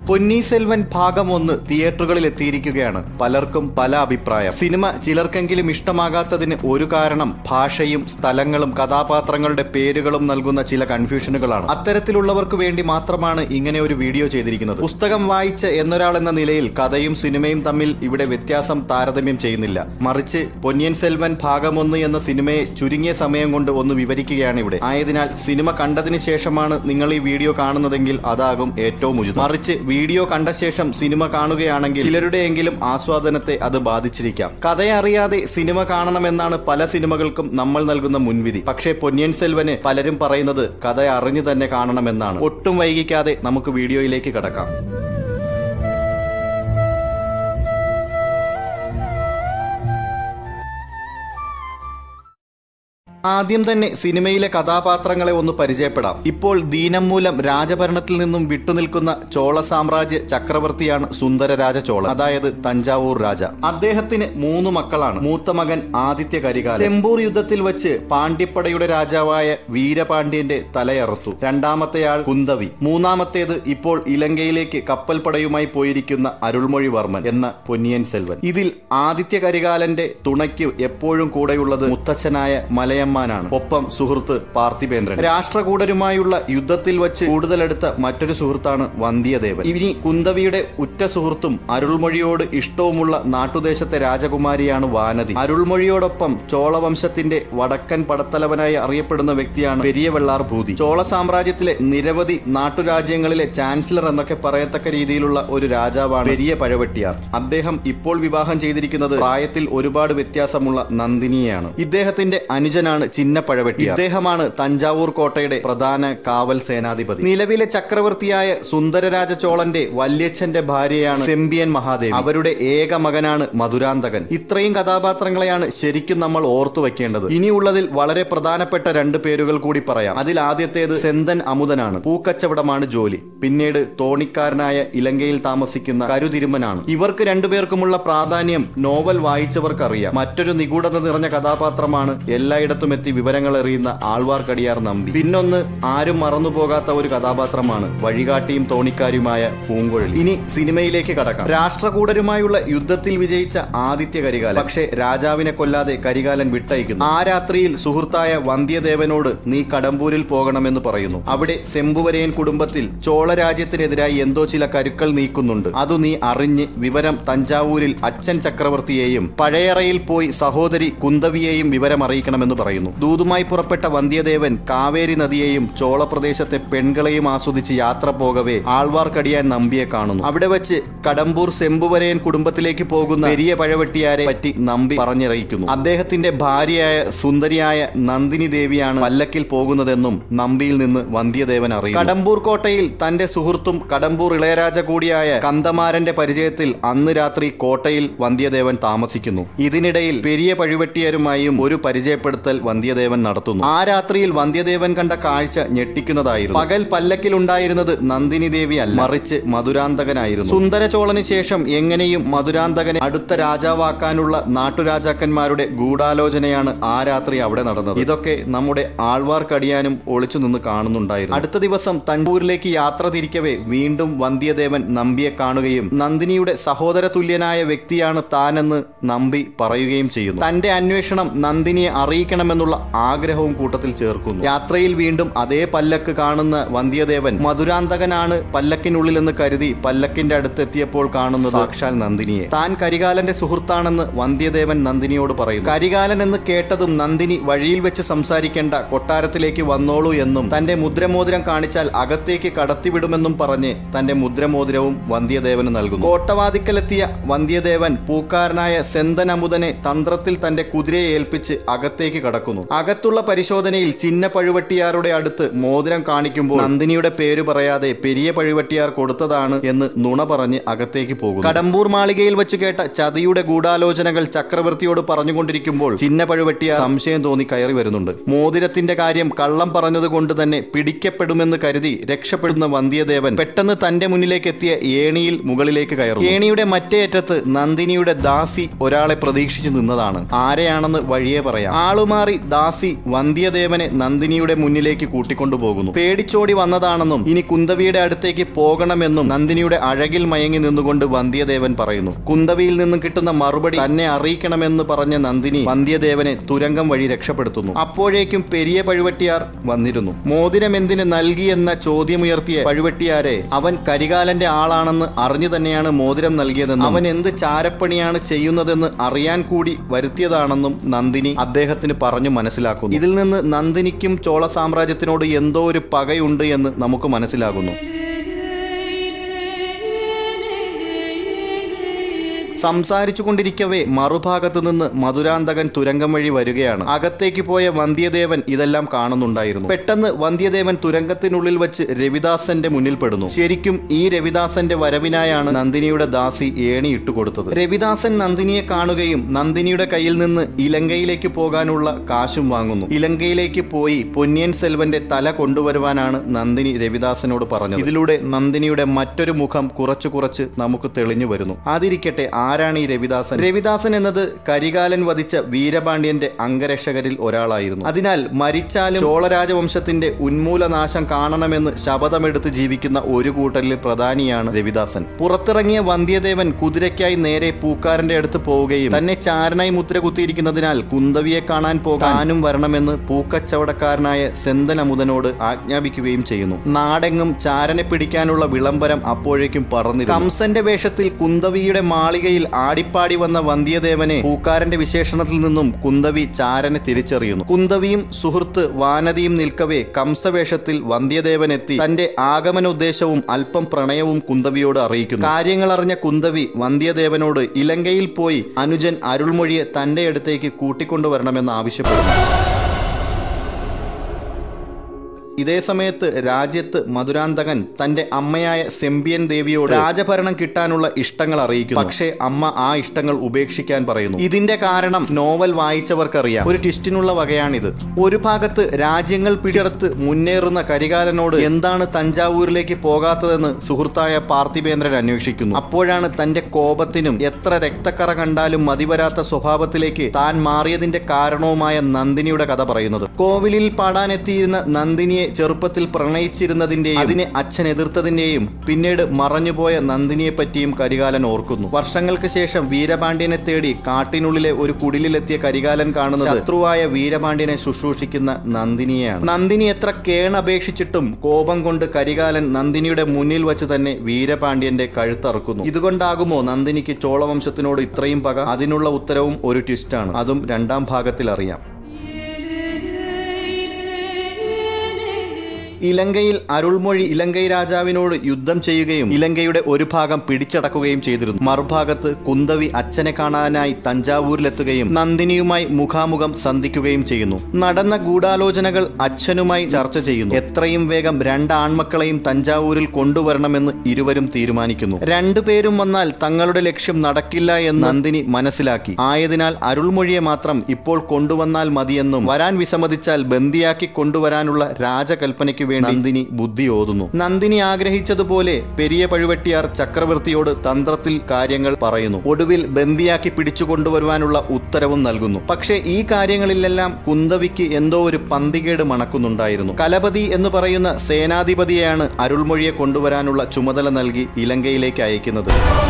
പൊന്നി സെൽവൻ ഭാഗം ഒന്ന് തിയേറ്ററുകളിൽ എത്തിയിരിക്കുകയാണ് പലർക്കും പല അഭിപ്രായം സിനിമ ചിലർക്കെങ്കിലും ഇഷ്ടമാകാത്തതിന് ഒരു കാരണം ഭാഷയും സ്ഥലങ്ങളും കഥാപാത്രങ്ങളുടെ പേരുകളും നൽകുന്ന ചില കൺഫ്യൂഷനുകളാണ് അത്തരത്തിലുള്ളവർക്ക് വേണ്ടി മാത്രമാണ് ഇങ്ങനെ ഒരു വീഡിയോ ചെയ്തിരിക്കുന്നത് പുസ്തകം വായിച്ച എന്നൊരാൾ എന്ന നിലയിൽ കഥയും സിനിമയും തമ്മിൽ ഇവിടെ വ്യത്യാസം താരതമ്യം ചെയ്യുന്നില്ല മറിച്ച് പൊന്നിയൻ സെൽവൻ ഭാഗം ഒന്ന് എന്ന സിനിമയെ ചുരുങ്ങിയ സമയം കൊണ്ട് ഒന്ന് വിവരിക്കുകയാണ് ഇവിടെ ആയതിനാൽ സിനിമ കണ്ടതിന് ശേഷമാണ് നിങ്ങൾ ഈ വീഡിയോ കാണുന്നതെങ്കിൽ അതാകും ഏറ്റവും ഉചിതം മറിച്ച് വീഡിയോ കണ്ട ശേഷം സിനിമ കാണുകയാണെങ്കിൽ ചിലരുടെയെങ്കിലും ആസ്വാദനത്തെ അത് ബാധിച്ചിരിക്കാം കഥയറിയാതെ സിനിമ കാണണമെന്നാണ് പല സിനിമകൾക്കും നമ്മൾ നൽകുന്ന മുൻവിധി പക്ഷേ പൊന്നിയൻ സെൽവന് പലരും പറയുന്നത് കഥ അറിഞ്ഞു തന്നെ കാണണമെന്നാണ് ഒട്ടും വൈകിക്കാതെ നമുക്ക് വീഡിയോയിലേക്ക് കടക്കാം ആദ്യം തന്നെ സിനിമയിലെ കഥാപാത്രങ്ങളെ ഒന്ന് പരിചയപ്പെടാം ഇപ്പോൾ ദീനം മൂലം രാജഭരണത്തിൽ നിന്നും വിട്ടുനിൽക്കുന്ന ചോള സാമ്രാജ്യ ചക്രവർത്തിയാണ് സുന്ദരരാജ ചോള അതായത് തഞ്ചാവൂർ രാജ അദ്ദേഹത്തിന് മൂന്ന് മക്കളാണ് മൂത്ത മകൻ ആദിത്യ കരികാലൻ സെമ്പൂർ യുദ്ധത്തിൽ വെച്ച് പാണ്ഡ്യപ്പടയുടെ രാജാവായ വീരപാണ്ഡ്യന്റെ തലയറുത്തു രണ്ടാമത്തെയാൾ കുന്തവി മൂന്നാമത്തേത് ഇപ്പോൾ ഇലങ്കയിലേക്ക് കപ്പൽ പടയുമായി പോയിരിക്കുന്ന അരുൾമൊഴിവർമ്മൻ എന്ന പൊന്നിയൻ സെൽവൻ ഇതിൽ ആദിത്യ കരികാലന്റെ തുണയ്ക്ക് എപ്പോഴും കൂടെയുള്ളത് മുത്തച്ഛനായ മലയമ്മാനാണ് ഒപ്പം സുഹൃത്ത് പാർത്ഥിപേന്ദ്രൻ രാഷ്ട്രകൂടരുമായുള്ള യുദ്ധത്തിൽ വച്ച് കൂടുതലെടുത്ത മറ്റൊരു സുഹൃത്താണ് വന്ധ്യദേവൻ ഇനി കുന്തവിയുടെ ഉറ്റ സുഹൃത്തും അരുൾമൊഴിയോട് ഇഷ്ടവുമുള്ള നാട്ടുദേശത്തെ രാജകുമാരിയാണ് വാനതി അരുൾമൊഴിയോടൊപ്പം ചോളവംശത്തിന്റെ വടക്കൻ പടത്തലവനായി അറിയപ്പെടുന്ന വ്യക്തിയാണ് പെരിയ വെള്ളാർ ഭൂതി ചോള സാമ്രാജ്യത്തിലെ നിരവധി നാട്ടുരാജ്യങ്ങളിലെ ചാൻസലർ എന്നൊക്കെ പറയത്തക്ക രീതിയിലുള്ള ഒരു രാജാവാണ് പെരിയ പഴവെട്ടിയാർ അദ്ദേഹം ഇപ്പോൾ വിവാഹം ചെയ്തിരിക്കുന്നത് പ്രായത്തിൽ ഒരുപാട് വ്യത്യാസമുള്ള നന്ദിനിയെയാണ് ഇദ്ദേഹത്തിന്റെ അനുജനാണ് ചിന്ന പഴവെട്ടി ഇദ്ദേഹമാണ് തഞ്ചാവൂർ കോട്ടയുടെ പ്രധാന കാവൽ സേനാധിപതി നിലവിലെ ചക്രവർത്തിയായ സുന്ദരരാജ ചോളന്റെ വല്യച്ഛന്റെ ഭാര്യയാണ് സെമ്പിയൻ മഹാദേവി അവരുടെ ഏക മകനാണ് മധുരാന്തകൻ ഇത്രയും കഥാപാത്രങ്ങളെയാണ് ശരിക്കും നമ്മൾ ഓർത്തു വെക്കേണ്ടത് ഇനിയുള്ളതിൽ വളരെ പ്രധാനപ്പെട്ട രണ്ട് പേരുകൾ കൂടി പറയാം അതിൽ ആദ്യത്തേത് സെന്തൻ അമുതനാണ് പൂക്കച്ചവടമാണ് ജോലി പിന്നീട് തോണിക്കാരനായ ഇലങ്കയിൽ താമസിക്കുന്ന കരുതിരുമനാണ് ഇവർക്ക് രണ്ടുപേർക്കുമുള്ള പ്രാധാന്യം നോവൽ വായിച്ചവർക്കറിയാം മറ്റൊരു നിഗൂഢത നിറഞ്ഞ കഥാപാത്രമാണ് എല്ലായിടത്തും എത്തി വിവരങ്ങൾ എറിയുന്ന ആൾവാർക്കടിയാർ നമ്പി പിന്നൊന്ന് ആരും മറന്നുപോകാത്ത ഒരു കഥാപാത്രമാണ് വഴികാട്ടിയും തോണിക്കാരുമായ പൂങ്കുഴലി ഇനി സിനിമയിലേക്ക് കടക്കാം രാഷ്ട്രകൂടരുമായുള്ള യുദ്ധത്തിൽ വിജയിച്ച ആദിത്യ കരികാലൻ പക്ഷേ രാജാവിനെ കൊല്ലാതെ കരികാലൻ വിട്ടയക്കുന്നു ആ രാത്രിയിൽ സുഹൃത്തായ വന്ധ്യദേവനോട് നീ കടമ്പൂരിൽ പോകണമെന്ന് പറയുന്നു അവിടെ സെമ്പുവരയൻ കുടുംബത്തിൽ ചോള രാജ്യത്തിനെതിരായി എന്തോ ചില കരുക്കൾ നീക്കുന്നുണ്ട് അതു നീ അറിഞ്ഞ് വിവരം തഞ്ചാവൂരിൽ അച്ഛൻ ചക്രവർത്തിയെയും പഴയറയിൽ പോയി സഹോദരി കുന്തവിയെയും വിവരം അറിയിക്കണമെന്ന് പറയുന്നു ദൂതുമായി പുറപ്പെട്ട വന്ധ്യദേവൻ കാവേരി നദിയെയും ചോള പ്രദേശത്തെ പെൺകളെയും ആസ്വദിച്ച് യാത്ര പോകവേ ആൾവാർക്കടിയാൻ നമ്പിയെ കാണുന്നു അവിടെ വെച്ച് കടമ്പൂർ സെമ്പുവരയൻ കുടുംബത്തിലേക്ക് പോകുന്ന പെരിയ പഴവെട്ടിയാരെ പറ്റി നമ്പി പറഞ്ഞറിയിക്കുന്നു അദ്ദേഹത്തിന്റെ ഭാര്യയായ സുന്ദരിയായ നന്ദിനി ദേവിയാണ് പല്ലക്കിൽ പോകുന്നതെന്നും നമ്പിയിൽ നിന്ന് വന്ധ്യദേവൻ അറിയും കടമ്പൂർ കോട്ടയിൽ തന്റെ സുഹൃത്തും കടമ്പൂർ ഇളയരാജ കൂടിയായ കന്തമാരന്റെ പരിചയത്തിൽ അന്ന് രാത്രി കോട്ടയിൽ വന്ധ്യദേവൻ താമസിക്കുന്നു ഇതിനിടയിൽ പെരിയ പഴുവെട്ടിയരുമായും ഒരു പരിചയപ്പെടുത്തൽ വന്ധ്യദേവൻ നടത്തുന്നു ആ രാത്രിയിൽ വന്ധ്യദേവൻ കണ്ട കാഴ്ച ഞെട്ടിക്കുന്നതായിരുന്നു പകൽ പല്ലക്കിലുണ്ടായിരുന്നത് നന്ദിനി ദേവി അല്ല മറിച്ച് മധുരാന്തകനായിരുന്നു സുന്ദരചോളന് ശേഷം എങ്ങനെയും മധുരാന്തകനെ അടുത്ത രാജാവാക്കാനുള്ള നാട്ടുരാജാക്കന്മാരുടെ ഗൂഢാലോചനയാണ് ആ രാത്രി അവിടെ നടന്നത് ഇതൊക്കെ നമ്മുടെ ആൾവാർക്കടിയാനും ഒളിച്ചു നിന്ന് കാണുന്നുണ്ടായിരുന്നു അടുത്ത ദിവസം തൻപൂരിലേക്ക് യാത്ര തിരിക്കവേ വീണ്ടും വന്ധ്യദേവൻ നമ്പിയെ കാണുകയും നന്ദിനിയുടെ സഹോദര തുല്യനായ വ്യക്തിയാണ് താനെന്ന് നമ്പി പറയുകയും ചെയ്യുന്നു തന്റെ അന്വേഷണം നന്ദിനിയെ അറിയിക്കണമെന്നുള്ള ആഗ്രഹവും കൂട്ടത്തിൽ ചേർക്കുന്നു യാത്രയിൽ വീണ്ടും അതേ പല്ലക്ക് കാണുന്ന വന്ധ്യദേവൻ മധുരാന്തകനാണ് പല്ലക്കിനുള്ളിലെന്ന് കരുതി പല്ലക്കിന്റെ അടുത്തെത്തിയപ്പോൾ കാണുന്നത് സാക്ഷാൽ നന്ദിനിയെ താൻ കരികാലന്റെ സുഹൃത്താണെന്ന് വന്ധ്യദേവൻ നന്ദിനിയോട് പറയുന്നു കരികാലൻ എന്ന് കേട്ടതും നന്ദിനി വഴിയിൽ വെച്ച് സംസാരിക്കേണ്ട കൊട്ടാരത്തിലേക്ക് വന്നോളൂ എന്നും തന്റെ മുദ്രമോതിരം കാണിച്ചാൽ അകത്തേക്ക് കടത്തിവിടുമെന്നും പറഞ്ഞ് തന്റെ മുദ്രമോതിരവും വന്ധ്യദേവന് നൽകുന്നു കോട്ടവാതിക്കലെത്തിയ വന്ധ്യദേവൻ പൂക്കാരനായ സെന്തൻ അമുദനെ തന്ത്രത്തിൽ തന്റെ കുതിരയെ ഏൽപ്പിച്ച് അകത്തേക്ക് കടക്കുന്നു അകത്തുള്ള പരിശോധനയിൽ ചിന്ന പഴുവട്ടിയാരുടെ അടുത്ത് മോതിരം കാണിക്കുമ്പോൾ നന്ദിനിയുടെ പേര് പറയാതെ പെരിയ പഴുവട്ടിയാർ കൊടുത്തതാണ് എന്ന് നുണ പറഞ്ഞ് അകത്തേക്ക് പോകുന്നു കടമ്പൂർ മാളികയിൽ വെച്ച് കേട്ട ചതിയുടെ ഗൂഢാലോചനകൾ ചക്രവർത്തിയോട് പറഞ്ഞുകൊണ്ടിരിക്കുമ്പോൾ ചിന്ന പഴുവട്ടിയാർ സംശയം തോന്നി കയറി വരുന്നുണ്ട് മോതിരത്തിന്റെ കാര്യം കള്ളം പറഞ്ഞതുകൊണ്ട് തന്നെ പിടിക്കപ്പെടുമെന്ന് കരുതി രക്ഷപ്പെടുന്ന വന്ധ്യദേവൻ പെട്ടെന്ന് തന്റെ മുന്നിലേക്ക് എത്തിയ ഏണിയിൽ മുകളിലേക്ക് കയറും ഏണിയുടെ മറ്റേ അറ്റത്ത് നന്ദിനിയുടെ ദാസി ഒരാളെ പ്രതീക്ഷിച്ചു നിന്നതാണ് ആരെയാണെന്ന് വഴിയെ പറയാം ആളുമാറി മാറി ദാസി വന്ധ്യദേവനെ നന്ദിനിയുടെ മുന്നിലേക്ക് കൂട്ടിക്കൊണ്ടുപോകുന്നു പേടിച്ചോടി വന്നതാണെന്നും ഇനി കുന്തവിയുടെ അടുത്തേക്ക് പോകണമെന്നും നന്ദിനിയുടെ അഴകിൽ മയങ്ങി നിന്നുകൊണ്ട് വന്ധ്യദേവൻ പറയുന്നു കുന്തവിയിൽ നിന്നും കിട്ടുന്ന മറുപടി തന്നെ അറിയിക്കണമെന്ന് പറഞ്ഞ നന്ദിനി വന്ധ്യദേവനെ തുരങ്കം വഴി രക്ഷപ്പെടുത്തുന്നു അപ്പോഴേക്കും പെരിയ പഴുവട്ടിയാർ വന്നിരുന്നു മോതിരം എന്തിന് നൽകിയെന്ന ചോദ്യമുയർത്തിയ പഴുവട്ടിയാരെ അവൻ കരികാലന്റെ ആളാണെന്ന് അറിഞ്ഞു തന്നെയാണ് മോതിരം നൽകിയതെന്നും അവൻ എന്ത് ചാരപ്പണിയാണ് ചെയ്യുന്നതെന്ന് അറിയാൻ കൂടി വരുത്തിയതാണെന്നും നന്ദിനി അദ്ദേഹത്തിന് പറഞ്ഞു മനസ്സിലാക്കുന്നു ഇതിൽ നിന്ന് നന്ദിനിക്കും ചോള സാമ്രാജ്യത്തിനോട് എന്തോ ഒരു പകയുണ്ട് എന്ന് നമുക്ക് മനസ്സിലാകുന്നു സംസാരിച്ചു കൊണ്ടിരിക്കവേ മറുഭാഗത്തു നിന്ന് മധുരാന്തകൻ തുരങ്കം വഴി വരികയാണ് അകത്തേക്ക് പോയ വന്ധ്യദേവൻ ഇതെല്ലാം കാണുന്നുണ്ടായിരുന്നു പെട്ടെന്ന് വന്ധ്യദേവൻ തുരങ്കത്തിനുള്ളിൽ വെച്ച് രവിദാസന്റെ മുന്നിൽ പെടുന്നു ശരിക്കും ഈ രവിദാസന്റെ വരവിനായാണ് നന്ദിനിയുടെ ദാസി ഏണി ഇട്ടുകൊടുത്തത് രവിദാസൻ നന്ദിനിയെ കാണുകയും നന്ദിനിയുടെ കയ്യിൽ നിന്ന് ഇലങ്കയിലേക്ക് പോകാനുള്ള കാശും വാങ്ങുന്നു ഇലങ്കയിലേക്ക് പോയി പൊന്നിയൻ സെൽവന്റെ തല കൊണ്ടുവരുവാനാണ് നന്ദിനി രവിദാസനോട് പറഞ്ഞത് ഇതിലൂടെ നന്ദിനിയുടെ മറ്റൊരു മുഖം കുറച്ചു കുറച്ച് നമുക്ക് തെളിഞ്ഞു വരുന്നു അതിരിക്കട്ടെ ആരാണ് ഈ രവിദാസൻ രവിദാസൻ എന്നത് കരികാലൻ വധിച്ച വീരപാണ്ഡ്യന്റെ അംഗരക്ഷകരിൽ ഒരാളായിരുന്നു അതിനാൽ മരിച്ചാലും ചോളരാജവംശത്തിന്റെ ഉന്മൂലനാശം കാണണമെന്ന് ശപഥമെടുത്ത് ജീവിക്കുന്ന ഒരു കൂട്ടരിൽ പ്രധാനിയാണ് രവിദാസൻ പുറത്തിറങ്ങിയ വന്ധ്യദേവൻ കുതിരയ്ക്കായി നേരെ പൂക്കാരന്റെ അടുത്ത് പോവുകയും തന്നെ ചാരനായി മുദ്ര കുത്തിയിരിക്കുന്നതിനാൽ കുന്തവിയെ കാണാൻ പോകാനും വരണമെന്ന് പൂക്കച്ചവടക്കാരനായ സെന്തനമുതനോട് ആജ്ഞാപിക്കുകയും ചെയ്യുന്നു നാടെങ്ങും ചാരനെ പിടിക്കാനുള്ള വിളംബരം അപ്പോഴേക്കും പറന്നിരുന്നു കംസന്റെ വേഷത്തിൽ കുന്തവിയുടെ മാളികയിൽ ആടിപ്പാടി വന്ന വന്ധ്യദേവനെ പൂക്കാരന്റെ വിശേഷണത്തിൽ നിന്നും കുന്തവി ചാരനെ തിരിച്ചറിയുന്നു കുന്തവിയും സുഹൃത്ത് വാനതിയും നിൽക്കവേ കംസവേഷത്തിൽ വന്ധ്യദേവൻ എത്തി തന്റെ ആഗമനോദ്ദേശവും അല്പം പ്രണയവും കുന്തവിയോട് അറിയിക്കുന്നു കാര്യങ്ങൾ അറിഞ്ഞ കുന്തവി വന്ധ്യദേവനോട് ഇലങ്കയിൽ പോയി അനുജൻ അരുൾമൊഴിയെ തന്റെ അടുത്തേക്ക് കൂട്ടിക്കൊണ്ടുവരണമെന്ന് ആവശ്യപ്പെടുന്നു ഇതേ സമയത്ത് രാജ്യത്ത് മധുരാന്തകൻ തന്റെ അമ്മയായ സെമ്പിയൻ ദേവിയോട് രാജഭരണം കിട്ടാനുള്ള ഇഷ്ടങ്ങൾ അറിയിക്കുന്നു പക്ഷേ അമ്മ ആ ഇഷ്ടങ്ങൾ ഉപേക്ഷിക്കാൻ പറയുന്നു ഇതിന്റെ കാരണം നോവൽ വായിച്ചവർക്കറിയാം ഒരു ട്വിസ്റ്റിനുള്ള വകയാണിത് ഒരു ഭാഗത്ത് രാജ്യങ്ങൾ പിടിച്ചെടുത്ത് മുന്നേറുന്ന കരികാലനോട് എന്താണ് തഞ്ചാവൂരിലേക്ക് പോകാത്തതെന്ന് സുഹൃത്തായ പാർത്ഥിപേന്ദ്രൻ അന്വേഷിക്കുന്നു അപ്പോഴാണ് തന്റെ കോപത്തിനും എത്ര രക്തക്കറ കണ്ടാലും മതിവരാത്ത സ്വഭാവത്തിലേക്ക് താൻ മാറിയതിന്റെ കാരണവുമായ നന്ദിനിയുടെ കഥ പറയുന്നത് കോവിലിൽ പാടാനെത്തിയിരുന്ന നന്ദിനിയെ ചെറുപ്പത്തിൽ പ്രണയിച്ചിരുന്നതിന്റെയും അതിനെ അച്ഛൻ എതിർത്തതിന്റെയും പിന്നീട് മറഞ്ഞുപോയ നന്ദിനിയെ പറ്റിയും കരികാലൻ ഓർക്കുന്നു വർഷങ്ങൾക്ക് ശേഷം വീരപാണ്ഡ്യനെ തേടി കാട്ടിനുള്ളിലെ ഒരു കുടിലിലെത്തിയ കരികാലൻ കാണുന്നത് ശത്രുവായ വീരപാണ്ഡ്യനെ ശുശ്രൂഷിക്കുന്ന നന്ദിനിയെയാണ് നന്ദിനി എത്ര കേണപേക്ഷിച്ചിട്ടും കോപം കൊണ്ട് കരികാലൻ നന്ദിനിയുടെ മുന്നിൽ വച്ച് തന്നെ വീരപാണ്ഡ്യന്റെ കഴുത്തറുക്കുന്നു ഇതുകൊണ്ടാകുമോ നന്ദിനിക്ക് ചോളവംശത്തിനോട് ഇത്രയും പക അതിനുള്ള ഉത്തരവും ഒരു ട്വിസ്റ്റാണ് അതും രണ്ടാം ഭാഗത്തിൽ അറിയാം ഇലങ്കയിൽ അരുൾമൊഴി ഇലങ്കൈ രാജാവിനോട് യുദ്ധം ചെയ്യുകയും ഇലങ്കയുടെ ഒരു ഭാഗം പിടിച്ചടക്കുകയും ചെയ്തിരുന്നു മറുഭാഗത്ത് കുന്തവി അച്ഛനെ കാണാനായി തഞ്ചാവൂരിലെത്തുകയും നന്ദിനിയുമായി മുഖാമുഖം സന്ധിക്കുകയും ചെയ്യുന്നു നടന്ന ഗൂഢാലോചനകൾ അച്ഛനുമായി ചർച്ച ചെയ്യുന്നു എത്രയും വേഗം രണ്ട് ആൺമക്കളെയും തഞ്ചാവൂരിൽ കൊണ്ടുവരണമെന്ന് ഇരുവരും തീരുമാനിക്കുന്നു രണ്ടുപേരും വന്നാൽ തങ്ങളുടെ ലക്ഷ്യം നടക്കില്ല എന്ന് നന്ദിനി മനസ്സിലാക്കി ആയതിനാൽ അരുൾമൊഴിയെ മാത്രം ഇപ്പോൾ കൊണ്ടുവന്നാൽ മതിയെന്നും വരാൻ വിസമ്മതിച്ചാൽ ബന്ദിയാക്കി കൊണ്ടുവരാനുള്ള രാജകൽപ്പനയ്ക്ക് വേണ്ടി നന്ദിനി ബുദ്ധി ഓതുന്നു നന്ദിനി ആഗ്രഹിച്ചതുപോലെ പെരിയ പഴുവട്ടിയാർ ചക്രവർത്തിയോട് തന്ത്രത്തിൽ കാര്യങ്ങൾ പറയുന്നു ഒടുവിൽ ബന്ദിയാക്കി പിടിച്ചു കൊണ്ടുവരുവാനുള്ള ഉത്തരവും നൽകുന്നു പക്ഷേ ഈ കാര്യങ്ങളിലെല്ലാം കുന്തവിക്ക് എന്തോ ഒരു പന്തികേട് മണക്കുന്നുണ്ടായിരുന്നു കലപതി എന്ന് പറയുന്ന സേനാധിപതിയെയാണ് അരുൾമൊഴിയെ കൊണ്ടുവരാനുള്ള ചുമതല നൽകി ഇലങ്കയിലേക്ക് അയക്കുന്നത്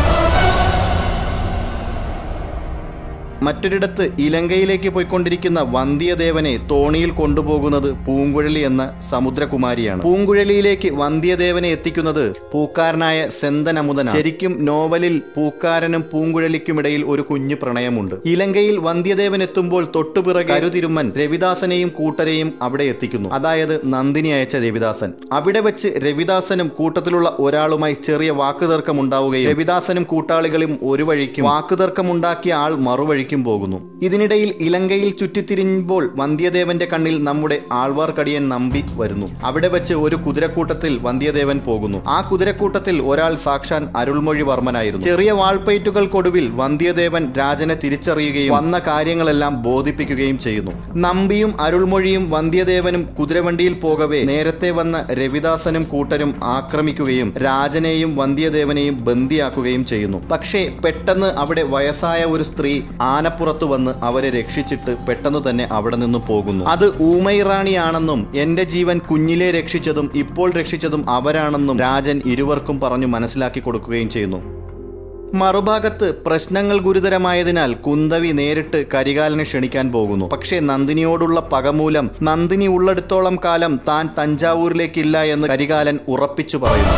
മറ്റൊരിടത്ത് ഇലങ്കയിലേക്ക് പോയിക്കൊണ്ടിരിക്കുന്ന വന്ധ്യദേവനെ തോണിയിൽ കൊണ്ടുപോകുന്നത് പൂങ്കുഴലി എന്ന സമുദ്രകുമാരിയാണ് പൂങ്കുഴലിയിലേക്ക് വന്ധ്യദേവനെ എത്തിക്കുന്നത് പൂക്കാരനായ സെന്തനമുതന ശരിക്കും നോവലിൽ പൂക്കാരനും പൂങ്കുഴലിക്കുമിടയിൽ ഒരു കുഞ്ഞു പ്രണയമുണ്ട് ഇലങ്കയിൽ വന്ധ്യദേവൻ എത്തുമ്പോൾ തൊട്ടുപിറകെ കരുതിരുമ്മൻ രവിദാസനെയും കൂട്ടരെയും അവിടെ എത്തിക്കുന്നു അതായത് നന്ദിനി അയച്ച രവിദാസൻ അവിടെ വെച്ച് രവിദാസനും കൂട്ടത്തിലുള്ള ഒരാളുമായി ചെറിയ വാക്കുതർക്കം ഉണ്ടാവുകയും രവിദാസനും കൂട്ടാളികളും ഒരു വഴിക്കും വാക്കുതർക്കമുണ്ടാക്കിയ ആൾ മറുവഴിക്കും പോകുന്നു ഇതിനിടയിൽ ഇലങ്കയിൽ ചുറ്റിത്തിരിഞ്ഞുമ്പോൾ വന്ധ്യദേവന്റെ കണ്ണിൽ നമ്മുടെ ആൾവാർക്കടിയൻ നമ്പി വരുന്നു അവിടെ വെച്ച് ഒരു കുതിരക്കൂട്ടത്തിൽ വന്ധ്യദേവൻ പോകുന്നു ആ കുതിരക്കൂട്ടത്തിൽ ഒരാൾ സാക്ഷാൻ അരുൾമൊഴി വർമ്മനായിരുന്നു ചെറിയ വാൾപ്പയറ്റുകൾക്കൊടുവിൽ വന്ധ്യദേവൻ രാജനെ തിരിച്ചറിയുകയും വന്ന കാര്യങ്ങളെല്ലാം ബോധിപ്പിക്കുകയും ചെയ്യുന്നു നമ്പിയും അരുൾമൊഴിയും വന്ധ്യദേവനും കുതിരവണ്ടിയിൽ പോകവേ നേരത്തെ വന്ന രവിദാസനും കൂട്ടരും ആക്രമിക്കുകയും രാജനെയും വന്ധ്യദേവനെയും ബന്ദിയാക്കുകയും ചെയ്യുന്നു പക്ഷേ പെട്ടെന്ന് അവിടെ വയസ്സായ ഒരു സ്ത്രീ ആനപ്പുറത്ത് വന്ന് അവരെ രക്ഷിച്ചിട്ട് പെട്ടെന്ന് തന്നെ അവിടെ നിന്നും പോകുന്നു അത് ഊമൈറാണിയാണെന്നും എന്റെ ജീവൻ കുഞ്ഞിലെ രക്ഷിച്ചതും ഇപ്പോൾ രക്ഷിച്ചതും അവരാണെന്നും രാജൻ ഇരുവർക്കും പറഞ്ഞു മനസ്സിലാക്കി കൊടുക്കുകയും ചെയ്യുന്നു മറുഭാഗത്ത് പ്രശ്നങ്ങൾ ഗുരുതരമായതിനാൽ കുന്തവി നേരിട്ട് കരികാലനെ ക്ഷണിക്കാൻ പോകുന്നു പക്ഷേ നന്ദിനിയോടുള്ള പകമൂലം നന്ദിനി ഉള്ളിടത്തോളം കാലം താൻ തഞ്ചാവൂരിലേക്കില്ല എന്ന് കരികാലൻ ഉറപ്പിച്ചു പറയുന്നു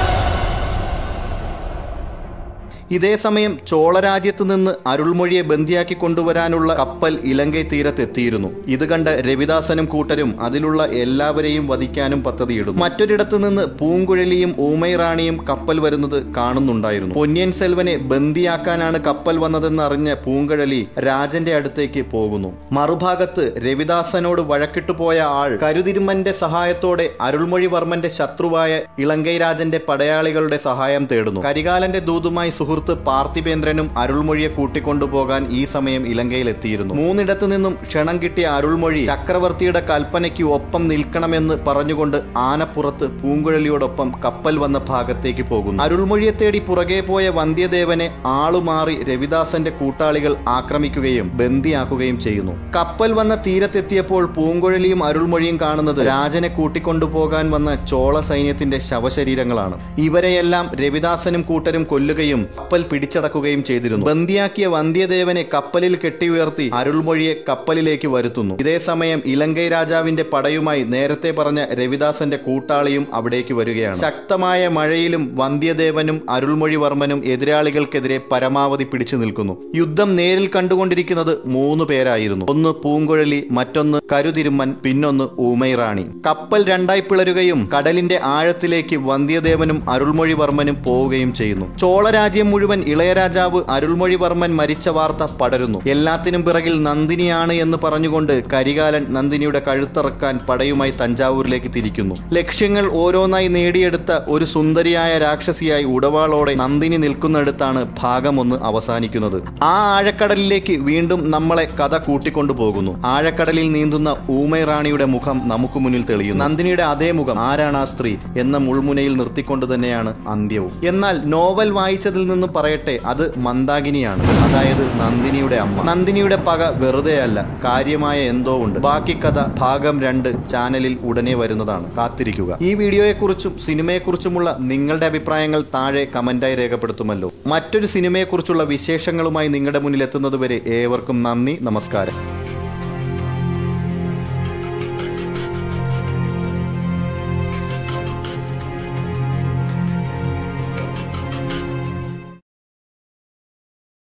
ഇതേ സമയം ചോളരാജ്യത്ത് നിന്ന് അരുൾമൊഴിയെ ബന്ദിയാക്കി കൊണ്ടുവരാനുള്ള കപ്പൽ ഇലങ്കൈ തീരത്തെത്തിയിരുന്നു ഇത് കണ്ട് രവിദാസനും കൂട്ടരും അതിലുള്ള എല്ലാവരെയും വധിക്കാനും പദ്ധതിയിടുന്നു മറ്റൊരിടത്ത് നിന്ന് പൂങ്കുഴലിയും ഊമൈറാണിയും കപ്പൽ വരുന്നത് കാണുന്നുണ്ടായിരുന്നു പൊന്നിയൻ സെൽവനെ ബന്ദിയാക്കാനാണ് കപ്പൽ വന്നതെന്ന് അറിഞ്ഞ പൂങ്കുഴലി രാജന്റെ അടുത്തേക്ക് പോകുന്നു മറുഭാഗത്ത് രവിദാസനോട് വഴക്കിട്ടു പോയ ആൾ കരുതിരുമന്റെ സഹായത്തോടെ അരുൾമൊഴിവർമ്മന്റെ ശത്രുവായ ഇളങ്കൈ രാജന്റെ പടയാളികളുടെ സഹായം തേടുന്നു കരികാലന്റെ ദൂതുമായി സുഹൃത്ത് പാർത്ഥിപേന്ദ്രനും അരുൾമൊഴിയെ കൂട്ടിക്കൊണ്ടുപോകാൻ ഈ സമയം ഇലങ്കയിൽ എത്തിയിരുന്നു മൂന്നിടത്തു നിന്നും ക്ഷണം കിട്ടിയ അരുൾമൊഴി ചക്രവർത്തിയുടെ കൽപ്പനയ്ക്ക് ഒപ്പം നിൽക്കണമെന്ന് പറഞ്ഞുകൊണ്ട് ആനപ്പുറത്ത് പൂങ്കുഴലിയോടൊപ്പം കപ്പൽ വന്ന ഭാഗത്തേക്ക് പോകുന്നു അരുൾമൊഴിയെ തേടി പുറകെ പോയ വന്ധ്യദേവനെ ആളുമാറി രവിദാസന്റെ കൂട്ടാളികൾ ആക്രമിക്കുകയും ബന്ദിയാക്കുകയും ചെയ്യുന്നു കപ്പൽ വന്ന തീരത്തെത്തിയപ്പോൾ പൂങ്കുഴലിയും അരുൾമൊഴിയും കാണുന്നത് രാജനെ കൂട്ടിക്കൊണ്ടുപോകാൻ വന്ന ചോള സൈന്യത്തിന്റെ ശവശരീരങ്ങളാണ് ഇവരെയെല്ലാം രവിദാസനും കൂട്ടരും കൊല്ലുകയും കപ്പൽ പിടിച്ചടക്കുകയും ചെയ്തിരുന്നു ബന്ദിയാക്കിയ വന്ധ്യദേവനെ കപ്പലിൽ കെട്ടിയുയർത്തി അരുൾമൊഴിയെ കപ്പലിലേക്ക് വരുത്തുന്നു ഇതേ സമയം ഇലങ്കൈ രാജാവിന്റെ പടയുമായി നേരത്തെ പറഞ്ഞ രവിദാസന്റെ കൂട്ടാളിയും അവിടേക്ക് വരികയാണ് ശക്തമായ മഴയിലും വന്ധ്യദേവനും അരുൾമൊഴിവർമ്മനും എതിരാളികൾക്കെതിരെ പരമാവധി പിടിച്ചു നിൽക്കുന്നു യുദ്ധം നേരിൽ കണ്ടുകൊണ്ടിരിക്കുന്നത് മൂന്ന് പേരായിരുന്നു ഒന്ന് പൂങ്കുഴലി മറ്റൊന്ന് കരുതിരുമ്മൻ പിന്നൊന്ന് ഊമൈറാണി കപ്പൽ രണ്ടായി പിളരുകയും കടലിന്റെ ആഴത്തിലേക്ക് വന്ധ്യദേവനും അരുൾമൊഴിവർമ്മനും പോവുകയും ചെയ്യുന്നു ചോളരാജ്യം മുഴുവൻ ഇളയരാജാവ് അരുൾമൊഴിവർമ്മൻ മരിച്ച വാർത്ത പടരുന്നു എല്ലാത്തിനും പിറകിൽ നന്ദിനിയാണ് എന്ന് പറഞ്ഞുകൊണ്ട് കരികാലൻ നന്ദിനിയുടെ കഴുത്തറക്കാൻ പടയുമായി തഞ്ചാവൂരിലേക്ക് തിരിക്കുന്നു ലക്ഷ്യങ്ങൾ ഓരോന്നായി നേടിയെടുത്ത ഒരു സുന്ദരിയായ രാക്ഷസിയായി ഉടവാളോടെ നന്ദിനി നിൽക്കുന്നിടത്താണ് ഭാഗം ഒന്ന് അവസാനിക്കുന്നത് ആ ആഴക്കടലിലേക്ക് വീണ്ടും നമ്മളെ കഥ കൂട്ടിക്കൊണ്ടു പോകുന്നു ആഴക്കടലിൽ നീന്തുന്ന ഊമൈറാണിയുടെ മുഖം നമുക്ക് മുന്നിൽ തെളിയുന്നു നന്ദിനിയുടെ അതേ മുഖം ആരാണ് ആ സ്ത്രീ എന്ന മുൾമുനയിൽ നിർത്തിക്കൊണ്ട് തന്നെയാണ് അന്ത്യവും എന്നാൽ നോവൽ വായിച്ചതിൽ നിന്ന് പറയട്ടെ അത് മന്ദാകിനിയാണ് അതായത് നന്ദിനിയുടെ അമ്മ നന്ദിനിയുടെ പക വെറുതെയല്ല കാര്യമായ എന്തോ ഉണ്ട് ബാക്കി കഥ ഭാഗം രണ്ട് ചാനലിൽ ഉടനെ വരുന്നതാണ് കാത്തിരിക്കുക ഈ വീഡിയോയെക്കുറിച്ചും സിനിമയെക്കുറിച്ചുമുള്ള നിങ്ങളുടെ അഭിപ്രായങ്ങൾ താഴെ കമന്റായി രേഖപ്പെടുത്തുമല്ലോ മറ്റൊരു സിനിമയെക്കുറിച്ചുള്ള വിശേഷങ്ങളുമായി നിങ്ങളുടെ മുന്നിൽ എത്തുന്നതുവരെ ഏവർക്കും നന്ദി നമസ്കാരം